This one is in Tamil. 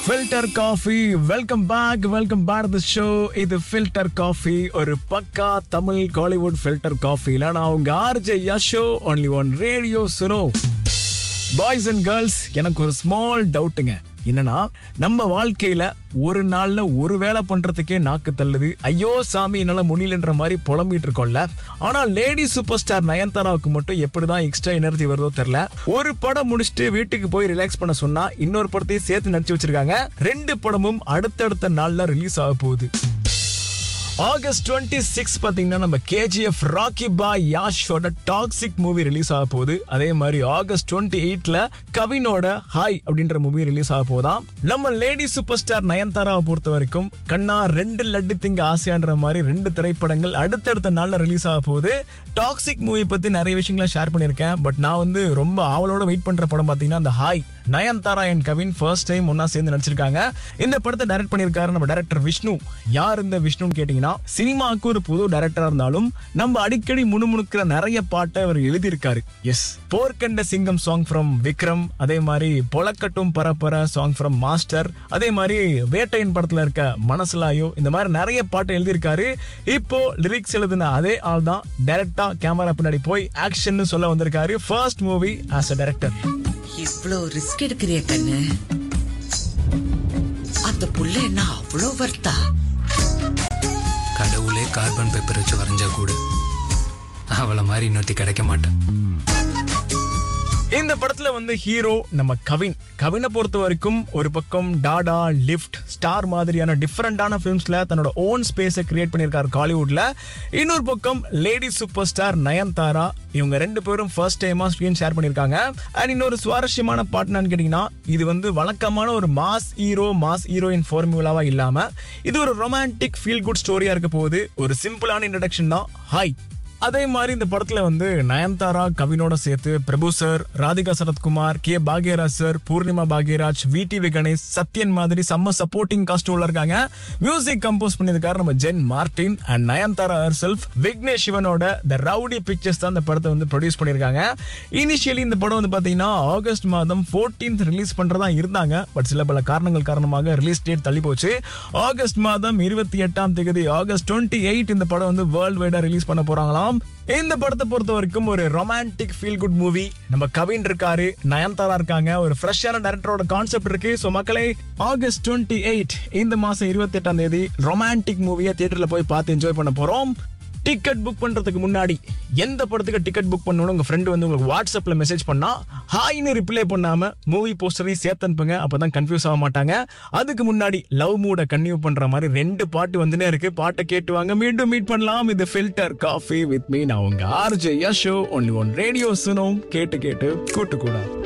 filter coffee welcome back welcome back the show இது ஃபில்டர் காஃபி ஒரு பக்கா தமிழ் காலிவுட் ஃபில்டர் காஃபில நான் உங்க RJ Yasho only one radio Suno boys and girls எனக்கு ஒரு ஸ்மால் டவுட்டுங்க என்னன்னா நம்ம வாழ்க்கையில ஒரு நாள்ல ஒரு வேலை பண்றதுக்கே நாக்கு தள்ளுது ஐயோ சாமி என்னால முடியலன்ற மாதிரி புலம்பிட்டு இருக்கோம்ல ஆனா லேடி சூப்பர் ஸ்டார் நயன்தாராவுக்கு மட்டும் எப்படிதான் எக்ஸ்ட்ரா எனர்ஜி வருதோ தெரியல ஒரு படம் முடிச்சுட்டு வீட்டுக்கு போய் ரிலாக்ஸ் பண்ண சொன்னா இன்னொரு படத்தையும் சேர்த்து நடிச்சு வச்சிருக்காங்க ரெண்டு படமும் அடுத்தடுத்த நாள்ல ரிலீஸ் ஆக போகுது ஆகஸ்ட் டுவெண்ட்டி சிக்ஸ் பார்த்தீங்கன்னா நம்ம கேஜிஎஃப் ராக்கி பாய் யாஷோட டாக்ஸிக் மூவி ரிலீஸ் ஆக போகுது அதே மாதிரி ஆகஸ்ட் டுவெண்ட்டி எயிட்ல கவினோட ஹாய் அப்படின்ற மூவி ரிலீஸ் ஆக போதாம் நம்ம லேடி சூப்பர் ஸ்டார் நயன்தாராவை பொறுத்த வரைக்கும் கண்ணா ரெண்டு லட்டு திங்க ஆசையான்ற மாதிரி ரெண்டு திரைப்படங்கள் அடுத்தடுத்த நாள்ல ரிலீஸ் ஆக போகுது டாக்ஸிக் மூவி பத்தி நிறைய விஷயங்களை ஷேர் பண்ணியிருக்கேன் பட் நான் வந்து ரொம்ப ஆவலோட வெயிட் பண்ற படம் பார்த்தீங்கன்னா அந்த Hi Nayanthara and Kavin first time ஒன்னா சேர்ந்து நடிச்சிருக்காங்க இந்த படத்தை டைரக்ட் பண்ணியிருக்காரு நம்ம டைரக்டர் விஷ்ணு யார் இந்த விஷ்ணுன்னு கேட்டீங்கன்னா சினிமாவுக்கு ஒரு புது டைரக்டரா இருந்தாலும் நம்ம அடிக்கடி முணுமுணுக்கிற நிறைய பாட்டை அவர் எழுதியிருக்காரு எஸ் போர்க்கண்ட சிங்கம் சாங் ஃப்ரம் விக்ரம் அதே மாதிரி பொலக்கட்டும் பரப்பர சாங் ஃப்ரம் மாஸ்டர் அதே மாதிரி வேட்டையன் படத்துல இருக்க மனசுலாயோ இந்த மாதிரி நிறைய பாட்டு எழுதியிருக்காரு இப்போ லிரிக்ஸ் எழுதின அதே ஆள் தான் டைரக்டா கேமரா பின்னாடி போய் ஆக்ஷன் சொல்ல வந்திருக்காரு first movie as a director இவ்ளோ ரிஸ்க் எடுக்கிறிய கண்ணு அந்த புள்ள என்ன அவ்வளோ வர்த்தா கடவுளே கார்பன் பேப்பர் வச்சு வரைஞ்சா கூட அவளை மாதிரி இன்னொருத்தி கிடைக்க மாட்டேன் இந்த படத்துல வந்து ஹீரோ நம்ம கவின் கவினை பொறுத்த வரைக்கும் ஒரு பக்கம் டாடா லிஃப்ட் ஸ்டார் மாதிரியான டிஃப்ரெண்டான ஃபிலிம்ஸ்ல தன்னோட ஓன் ஸ்பேஸை கிரியேட் பண்ணியிருக்காரு காலிவுட்ல இன்னொரு பக்கம் லேடி சூப்பர் ஸ்டார் நயன்தாரா இவங்க ரெண்டு பேரும் ஃபர்ஸ்ட் டைமா ஸ்க்ரீன் ஷேர் பண்ணியிருக்காங்க அண்ட் இன்னொரு சுவாரஸ்யமான பாட்டுனான்னு கேட்டீங்கன்னா இது வந்து வழக்கமான ஒரு மாஸ் ஹீரோ மாஸ் ஹீரோயின் ஃபார்முலாவா இல்லாம இது ஒரு ரொமான்டிக் ஃபீல் குட் ஸ்டோரியா இருக்க போகுது ஒரு சிம்பிளான இன்ட்ரடக்ஷன் தான் ஹாய் அதே மாதிரி இந்த படத்துல வந்து நயன்தாரா கவினோட சேர்த்து Prabhu sir Radhika Sarathkumar K Bhagyaraj sir Poornima Bhagyaraj V T Ganesh Sathyan மாதிரி செம்ம சப்போர்ட்டிங் காஸ்டோல இருக்காங்க மியூசிக் கம்போஸ் பண்ணியிருக்காரு நம்ம Jen Martin and Nayanthara herself விக்னேஷ் சிவனோட த ரவுடி பிக்சர்ஸ் தான் இந்த படத்தை வந்து ப்ரொடியூஸ் பண்ணியிருக்காங்க இனிஷியலி இந்த படம் வந்து பாத்தீங்கன்னா ஆகஸ்ட் மாதம் 14th ரிலீஸ் பண்றதா இருந்தாங்க பட் சில பல காரணங்கள் காரணமாக ரிலீஸ் டேட் தள்ளி போச்சு ஆகஸ்ட் மாதம் இருபத்தி எட்டாம் தேதி ஆகஸ்ட் டுவெண்ட்டி எயிட் இந்த படம் வந்து வேர்ல்டு வைடா ரிலீஸ் பண்ண போறாங்களாம் இந்த படத்தை பொறுத்த வரைக்கும் ஒரு ரொமான்டிக் ஃபீல் குட் மூவி நம்ம கவின் இருக்காரு நயன்தாரா இருக்காங்க ஒரு ஃப்ரெஷ்ஷான டேரக்டரோட கான்செப்ட் இருக்கு ஸோ மக்களே ஆகஸ்ட் டுவெண்ட்டி எயிட் இந்த மாசம் இருபத்தி எட்டாம் தேதி ரொமான்டிக் மூவியை தியேட்டர்ல போய் பார்த்து என்ஜாய் பண்ண போறோம் டிக்கெட் புக் பண்றதுக்கு முன்னாடி எந்த படத்துக்கு டிக்கெட் புக் பண்ணணும் உங்க ஃப்ரெண்டு வந்து உங்களுக்கு வாட்ஸ்அப்ல மெசேஜ் பண்ணா ஹாய்னு ரிப்ளை பண்ணாம மூவி போஸ்டரையும் சேர்த்து அனுப்புங்க அப்பதான் கன்ஃபியூஸ் ஆக மாட்டாங்க அதுக்கு முன்னாடி லவ் மூட கன்டினியூ பண்ற மாதிரி ரெண்டு பாட்டு வந்துனே இருக்கு பாட்டை கேட்டு வாங்க மீண்டும் மீட் பண்ணலாம் இது ஃபில்டர் காஃபி வித் மீ நான் உங்க RJ Yasho only one radio Suno கேட்டு கேட்டு கூட்டு கூட